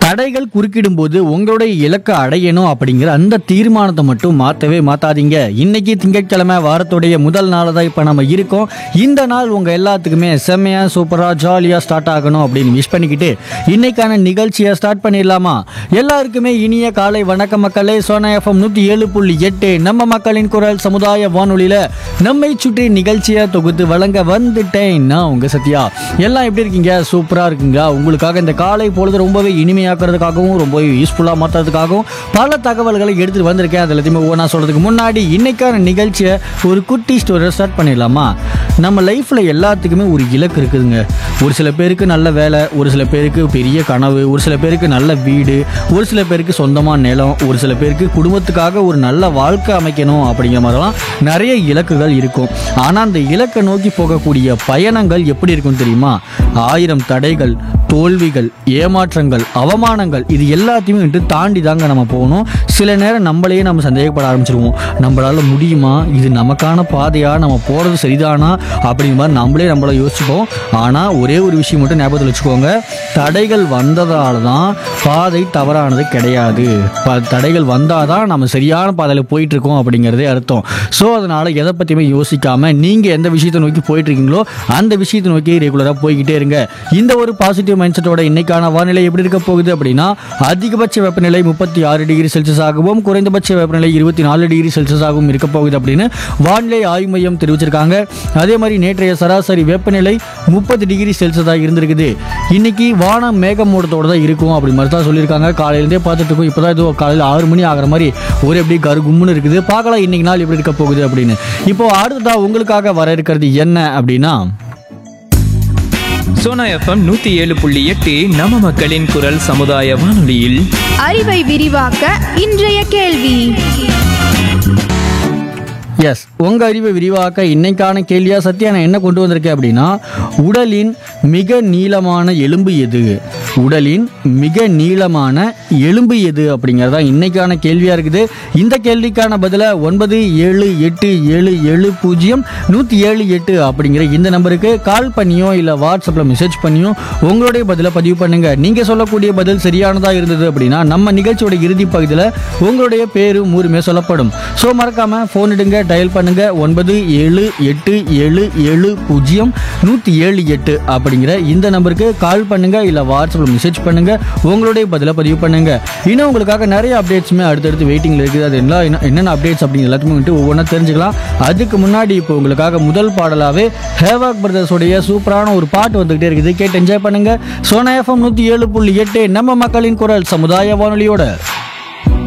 தடைகள் குறுக்கிடும் போது உங்களுடைய இலக்கை அடையணும் அப்படிங்கிற அந்த தீர்மானத்தை மட்டும் மாற்றவே மாத்தாதீங்க இன்னைக்கு திங்கட்கிழமை வாரத்துடைய முதல் நாள் தான் இப்போ நம்ம இருக்கோம் இந்த நாள் உங்க எல்லாத்துக்குமே செம்மையா சூப்பரா ஜாலியா ஸ்டார்ட் ஆகணும் அப்படின்னு விஷ் பண்ணிக்கிட்டு இன்னைக்கான நிகழ்ச்சியை ஸ்டார்ட் பண்ணிடலாமா எல்லாருக்குமே இனிய காலை வணக்கம் மக்களே சோனா எஃப்எம் நூற்றி ஏழு புள்ளி எட்டு நம்ம மக்களின் குரல் சமுதாய வானொலியில நம்மை சுற்றி நிகழ்ச்சியை தொகுத்து வழங்க வந்துட்டேன் நான் உங்க சத்யா எல்லாம் எப்படி இருக்கீங்க சூப்பரா இருக்குங்களா உங்களுக்காக இந்த காலை பொழுது ரொம்பவே இனிமையாக்குறதுக்காகவும் ரொம்பவே யூஸ்ஃபுல்லாக மாற்றுறதுக்காகவும் பல தகவல்களை எடுத்துட்டு வந்திருக்கேன் அது எல்லாத்தையுமே ஒவ்வொன்றா சொல்றதுக்கு முன்னாடி இன்னைக்கான நிகழ்ச்சியை ஒரு குட்டி ஸ்டோரியை ஸ்டார்ட் பண்ணிடலாமா நம்ம லைஃப்ல எல்லாத்துக்குமே ஒரு இலக்கு இருக்குதுங்க ஒரு சில பேருக்கு நல்ல வேலை ஒரு சில பேருக்கு பெரிய கனவு ஒரு சில பேருக்கு நல்ல வீடு ஒரு சில பேருக்கு சொந்தமான நிலம் ஒரு சில பேருக்கு குடும்பத்துக்காக ஒரு நல்ல வாழ்க்கை அமைக்கணும் அப்படிங்கிற மாதிரிலாம் நிறைய இலக்குகள் இருக்கும் ஆனால் அந்த இலக்கை நோக்கி போகக்கூடிய பயணங்கள் எப்படி இருக்கும் தெரியுமா ஆயிரம் தடைகள் தோல்விகள் ஏமாற்றங்கள் அவமானங்கள் இது எல்லாத்தையுமே விட்டு தாண்டி தாங்க நம்ம போகணும் சில நேரம் நம்மளையே நம்ம சந்தேகப்பட ஆரம்பிச்சிருவோம் நம்மளால முடியுமா இது நமக்கான பாதையா நம்ம போகிறது சரிதானா அப்படிங்கிற மாதிரி நம்மளே நம்மள யோசிச்சுப்போம் ஆனால் ஒரே ஒரு விஷயம் மட்டும் ஞாபகத்தில் வச்சுக்கோங்க தடைகள் வந்ததால தான் பாதை தவறானது கிடையாது ப- தடைகள் வந்தால் தான் நம்ம சரியான பாதையில் போயிட்டு இருக்கோம் அப்படிங்கிறதே அர்த்தம் ஸோ அதனால எதை பற்றியுமே யோசிக்காம நீங்கள் எந்த விஷயத்தை நோக்கி போயிட்டு இருக்கீங்களோ அந்த விஷயத்தை நோக்கி ரெகுலராக போய்கிட்டே இருங்க இந்த ஒரு பாசிட்டிவ் மைண்ட் செட்டோட இன்னைக்கான வானிலை எப்படி இருக்க போகுது அப்படின்னா அதிகபட்ச வெப்பநிலை முப்பத்தி ஆறு டிகிரி செல்சியஸ் ஆகவும் குறைந்தபட்ச வெப்பநிலை இருபத்தி நாலு டிகிரி செல்சியஸ் ஆகவும் இருக்க போகுது அப்படின்னு வானிலை ஆய்வு மையம் தெரிவிச்சிருக்காங்க அதே மாதிரி நேற்றைய சராசரி வெப்பநிலை முப்பது டிகிரி செல்சியஸாக இருந்திருக்குது இன்னைக்கு வானம் மேகமூட்டத்தோட தான் இருக்கும் அப்படி மாதிரி தான் சொல்லியிருக்காங்க காலையிலேருந்தே பார்த்துட்டு இருக்கோம் இப்போ தான் ஏதோ காலையில் ஆறு மணி ஆகிற மாதிரி ஒரு எப்படி கரு கும்முன்னு இருக்குது பார்க்கலாம் இன்னைக்கு நாள் எப்படி இருக்க போகுது அப்படின்னு இப்போ அடுத்ததா உங்களுக்காக வர இருக்கிறது என்ன அப்படின்னா சோனா எஃப்எம் நூத்தி ஏழு புள்ளி எட்டு நம்ம மக்களின் குரல் சமுதாய வானொலியில் அறிவை விரிவாக்க இன்றைய கேள்வி எஸ் உங்கள் அறிவை விரிவாக்க இன்னைக்கான கேள்வியா சத்யா நான் என்ன கொண்டு வந்திருக்கேன் அப்படின்னா உடலின் மிக நீளமான எலும்பு எது உடலின் மிக நீளமான எலும்பு எது அப்படிங்கிறதா இன்னைக்கான கேள்வியாக இருக்குது இந்த கேள்விக்கான பதிலை ஒன்பது ஏழு எட்டு ஏழு ஏழு பூஜ்ஜியம் நூற்றி ஏழு எட்டு அப்படிங்கிற இந்த நம்பருக்கு கால் பண்ணியோ இல்லை வாட்ஸ்அப்பில் மெசேஜ் பண்ணியோ உங்களுடைய பதிலை பதிவு பண்ணுங்க நீங்கள் சொல்லக்கூடிய பதில் சரியானதாக இருந்தது அப்படின்னா நம்ம நிகழ்ச்சியோட இறுதி பகுதியில் உங்களுடைய பேரும் ஊருமே சொல்லப்படும் ஸோ மறக்காம ஃபோன் எடுங்க டயல் பண்ணுங்க ஒன்பது ஏழு எட்டு ஏழு ஏழு பூஜ்ஜியம் நூற்றி ஏழு எட்டு அப்படிங்கிற இந்த நம்பருக்கு கால் பண்ணுங்க இல்லை வாட்ஸ்அப்பில் மெசேஜ் பண்ணுங்க உங்களுடைய பதிலை பதிவு பண்ணுங்க இன்னும் உங்களுக்காக நிறைய அப்டேட்ஸுமே அடுத்தடுத்து வெயிட்டிங்கில் இருக்குது அது எல்லாம் என்ன- என்னென்ன அப்டேட்ஸ் அப்படின்னு எல்லாத்தையுமே வந்துட்டு ஒவ்வொன்றா தெரிஞ்சுக்கலாம் அதுக்கு முன்னாடி இப்போ உங்களுக்காக முதல் பாடலாவே ஹேவாக் பிரதர்ஸோடைய சூப்பரான ஒரு பாட்டு வந்துகிட்டே இருக்குது கேட்டு என்ஜாய் பண்ணுங்க சோனா எஃப்எம் நூற்றி ஏழு புள்ளி எட்டு நம்ம மக்களின் குரல் சமுதாய வானொலியோட